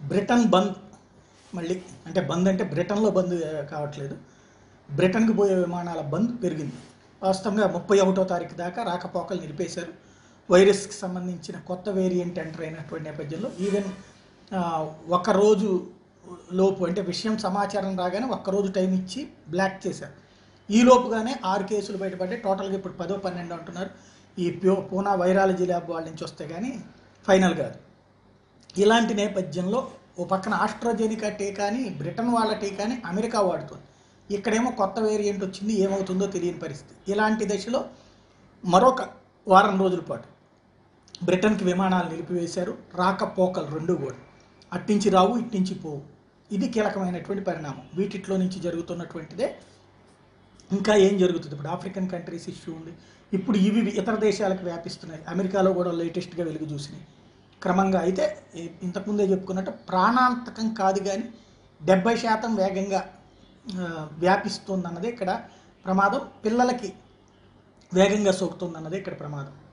Britain బంద్ మళ్ళీ అంటే బంద్ అంటే బ్రిటన్లో బంద్ ఆ, కావట్లేదు బ్రిటన్కి పోయే విమానాల బంద్ పెరిగింది వాస్తవంగా ముప్పై ఒకటో తారీఖు దాకా రాకపోకలు నిలిపేశారు వైరస్కి సంబంధించిన కొత్త వేరియంట్ ఎంటర్ అయినటువంటి నేపథ్యంలో ఈవెన్ ఆ, ఒక రోజు లోపు అంటే విషయం సమాచారం రాగానే ఒక్కరోజు టైం ఇచ్చి బ్లాక్ చేశారు ఈ లోపుగానే ఆరు కేసులు బయటపడ్డాయి టోటల్గా ఇప్పుడు పదో పన్నెండు అంటున్నారు ఈ ప్యూ పూనా వైరాలజీ ల్యాబ్ వాళ్ళ నుంచి వస్తే కానీ ఫైనల్ కాదు ఇలాంటి నేపథ్యంలో ఓ పక్కన ఆస్ట్రాజెనికా టీకాని బ్రిటన్ వాళ్ళ టీకాని అమెరికా వాడుతుంది ఇక్కడేమో కొత్త వేరియంట్ వచ్చింది ఏమవుతుందో తెలియని పరిస్థితి ఇలాంటి దశలో మరొక వారం రోజుల పాటు బ్రిటన్కి విమానాలు నిలిపివేశారు రాకపోకలు రెండు కూడా అట్టించి రావు ఇట్టించి పోవు ఇది కీలకమైనటువంటి పరిణామం వీటిలో నుంచి జరుగుతున్నటువంటిదే ఇంకా ఏం జరుగుతుంది ఇప్పుడు ఆఫ్రికన్ కంట్రీస్ ఇష్యూ ఉంది ఇప్పుడు ఇవి ఇతర దేశాలకు వ్యాపిస్తున్నాయి అమెరికాలో కూడా లేటెస్ట్గా వెలుగు చూసినాయి క్రమంగా అయితే ఈ- ఇంతకుముందే చెప్పుకున్నట్టు ప్రాణాంతకం కాదు కానీ డెబ్బై శాతం వేగంగా ఆ, వ్యాపిస్తుందన్నదే ఇక్కడ ప్రమాదం పిల్లలకి వేగంగా సోకుతుందన్నదే ఇక్కడ ప్రమాదం